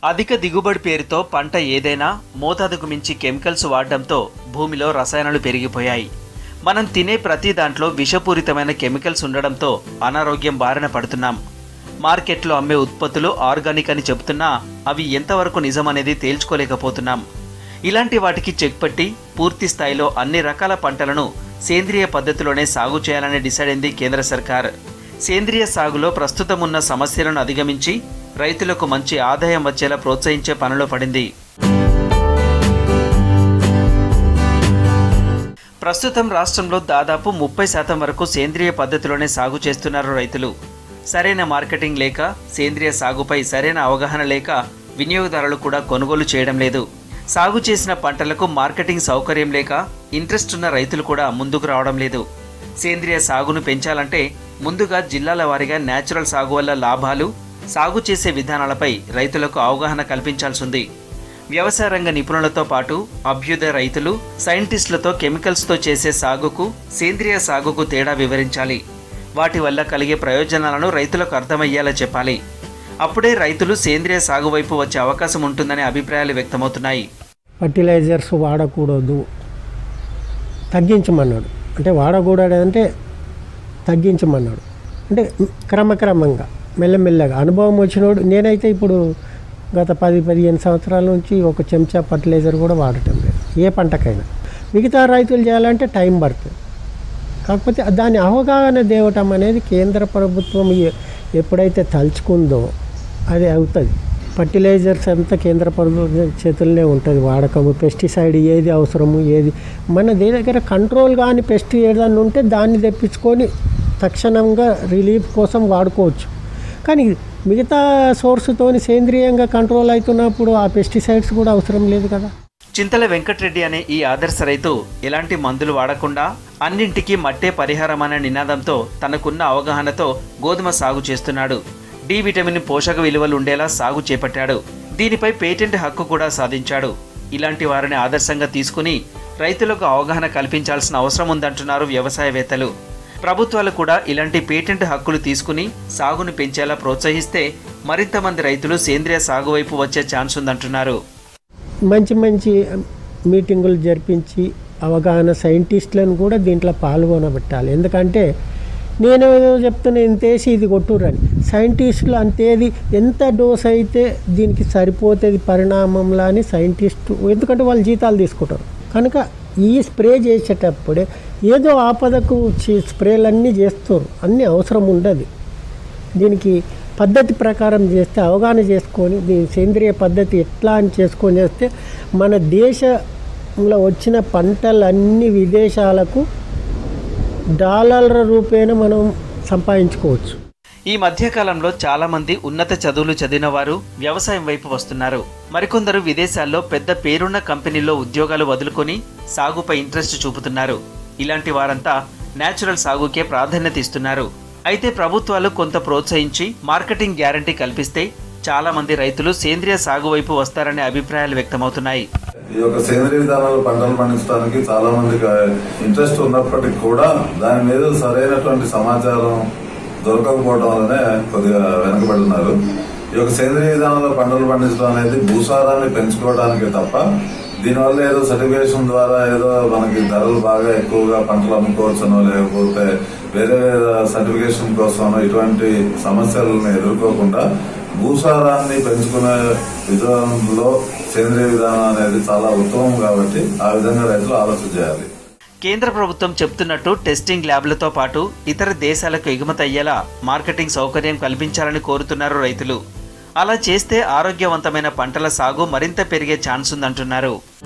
అధిక దిగుబడి పేరుతో పంట ఏదైనా మోతాదుకు మించి కెమికల్స్ వాడడంతో భూమిలో రసాయనాలు పెరిగిపోయాయి మనం తినే ప్రతి దాంట్లో విషపూరితమైన కెమికల్స్ ఉండడంతో అనారోగ్యం బారిన పడుతున్నాం మార్కెట్లో అమ్మే ఉత్పత్తులు ఆర్గానిక్ అని చెబుతున్నా అవి ఎంతవరకు నిజమనేది తేల్చుకోలేకపోతున్నాం ఇలాంటి వాటికి చెక్ పెట్టి పూర్తి స్థాయిలో అన్ని రకాల పంటలను సేంద్రియ పద్ధతిలోనే సాగు చేయాలని డిసైడ్ అయింది కేంద్ర సర్కార్ సేంద్రియ సాగులో ప్రస్తుతం ఉన్న సమస్యలను అధిగమించి రైతులకు మంచి ఆదాయం వచ్చేలా ప్రోత్సహించే పనిలో పడింది ప్రస్తుతం రాష్ట్రంలో దాదాపు ముప్పై శాతం వరకు సేంద్రియ పద్ధతిలోనే సాగు చేస్తున్నారు రైతులు సరైన మార్కెటింగ్ లేక సేంద్రియ సాగుపై సరైన అవగాహన లేక వినియోగదారులు కూడా కొనుగోలు చేయడం లేదు సాగు చేసిన పంటలకు మార్కెటింగ్ సౌకర్యం లేక ఇంట్రెస్ట్ ఉన్న రైతులు కూడా ముందుకు రావడం లేదు సేంద్రియ సాగును పెంచాలంటే ముందుగా జిల్లాల వారీగా నేచురల్ సాగు వల్ల లాభాలు సాగు చేసే విధానాలపై రైతులకు అవగాహన కల్పించాల్సి ఉంది వ్యవసాయ రంగ నిపుణులతో పాటు అభ్యుదయ రైతులు సైంటిస్టులతో కెమికల్స్తో చేసే సాగుకు సేంద్రియ సాగుకు తేడా వివరించాలి వాటి వల్ల కలిగే ప్రయోజనాలను రైతులకు అర్థమయ్యేలా చెప్పాలి అప్పుడే రైతులు సేంద్రియ సాగు వైపు వచ్చే అవకాశం ఉంటుందనే అభిప్రాయాలు వ్యక్తమవుతున్నాయి ఫర్టిలైజర్స్ వాడకూడదు తగ్గించమన్నాడు అంటే వాడకూడదు అంటే తగ్గించమన్నాడు అంటే క్రమక్రమంగా మెల్లమెల్లగా అనుభవం వచ్చినోడు నేనైతే ఇప్పుడు గత పది పదిహేను సంవత్సరాల నుంచి ఒక చెంచా ఫర్టిలైజర్ కూడా వాడటం లేదు ఏ పంటకైనా మిగతా రైతులు చేయాలంటే టైం పడుతుంది కాకపోతే దాని అవగాహన దేవటం అనేది కేంద్ర ప్రభుత్వం ఎ- ఎప్పుడైతే తలుచుకుందో అది అవుతుంది ఫర్టిలైజర్స్ అంతా కేంద్ర ప్రభుత్వం చేతుల్లోనే ఉంటుంది వాడకము పెస్టిసైడ్ ఏది అవసరము ఏది మన దే దగ్గర కంట్రోల్ కానీ పెస్ట్ ఏదన్నా ఉంటే దాన్ని తెప్పించుకొని తక్షణంగా రిలీఫ్ కోసం వాడుకోవచ్చు కానీ మిగతా సోర్స్తోని సేంద్రియంగా కంట్రోల్ అవుతున్నప్పుడు ఆ పెస్టిసైడ్స్ కూడా అవసరం లేదు కదా చింతల వెంకటరెడ్డి అనే ఈ ఆదర్శ రైతు ఎలాంటి మందులు వాడకుండా అన్నింటికీ మట్టే పరిహారం అనే నినాదంతో తనకున్న అవగాహనతో గోధుమ సాగు చేస్తున్నాడు డి విటమిన్ పోషక విలువలు ఉండేలా సాగు చేపట్టాడు దీనిపై పేటెంట్ హక్కు కూడా సాధించాడు ఇలాంటి వారిని ఆదర్శంగా తీసుకుని రైతులకు అవగాహన కల్పించాల్సిన అవసరం ఉందంటున్నారు వ్యవసాయవేత్తలు ప్రభుత్వాలు కూడా ఇలాంటి పేటెంట్ హక్కులు తీసుకుని సాగును పెంచేలా ప్రోత్సహిస్తే మరింత మంది రైతులు సేంద్రియ సాగు వైపు వచ్చే ఛాన్స్ ఉందంటున్నారు మంచి మంచి మీటింగులు జరిపించి అవగాహన సైంటిస్టులను కూడా దీంట్లో పాల్గొనబెట్టాలి ఎందుకంటే నేను ఏదో చెప్తున్నా ఇంత వేసి ఇది కొట్టుర్రని సైంటిస్టులు అంతేది ఎంత డోస్ అయితే దీనికి సరిపోతుంది పరిణామంలో అని సైంటిస్టు ఎందుకంటే వాళ్ళు జీతాలు తీసుకుంటారు కనుక ఈ స్ప్రే చేసేటప్పుడే ఏదో ఆపదకు చే- స్ప్రేలన్నీ చేస్తారు అన్నీ అవసరం ఉండదు దీనికి పద్ధతి ప్రకారం చేస్తే అవగాహన చేసుకొని దీని సేంద్రియ పద్ధతి ఎట్లా అని చేసుకొని చేస్తే మన దేశంలో వచ్చిన పంటలన్నీ విదేశాలకు డాలర్ల రూపేణ మనం సంపాదించుకోవచ్చు ఈ మధ్యకాలంలో చాలా మంది ఉన్నత చదువులు చదివిన వారు వ్యవసాయం వైపు వస్తున్నారు మరికొందరు విదేశాల్లో పెద్ద పేరున్న కంపెనీల్లో ఉద్యోగాలు వదులుకొని సాగుపై ఇంట్రెస్ట్ చూపుతున్నారు ఇలాంటి వారంతా నేచురల్ సాగుకే ప్రాధాన్యత ఇస్తున్నారు అయితే ప్రభుత్వాలు కొంత ప్రోత్సహించి మార్కెటింగ్ గ్యారంటీ కల్పిస్తే చాలా మంది రైతులు సేంద్రియ సాగు వైపు వస్తారనే అభిప్రాయాలు వ్యక్తమవుతున్నాయి ఈ యొక్క సేంద్రీయ విధానాలు పంటలు పండించడానికి చాలా మందికి ఇంట్రెస్ట్ ఉన్నప్పటికీ కూడా దాని మీద సరైనటువంటి సమాచారం దొరకకపోవడం వల్లనే కొద్దిగా వెనకబడి ఉన్నారు ఈ యొక్క సేంద్రీయ విధానంలో పంటలు పండించడం అనేది భూసారాన్ని పెంచుకోవడానికి తప్ప దీనివల్ల ఏదో సర్టిఫికేషన్ ద్వారా ఏదో మనకి ధరలు బాగా ఎక్కువగా పంటలు అమ్ముకోవచ్చనో లేకపోతే వేరే వేరే సర్టిఫికేషన్ కోసమో ఇటువంటి సమస్యలను ఎదుర్కోకుండా భూసారాన్ని పెంచుకునే విధానంలో సేంద్రియ విధానం అనేది చాలా ఉత్తమం కాబట్టి ఆ విధంగా రైతులు ఆలోచన చేయాలి కేంద్ర ప్రభుత్వం చెప్తున్నట్టు టెస్టింగ్ ల్యాబ్లతో పాటు ఇతర దేశాలకు ఎగుమతి అయ్యేలా మార్కెటింగ్ సౌకర్యం కల్పించాలని కోరుతున్నారు రైతులు అలా చేస్తే ఆరోగ్యవంతమైన పంటల సాగు మరింత పెరిగే ఛాన్స్ ఉందంటున్నారు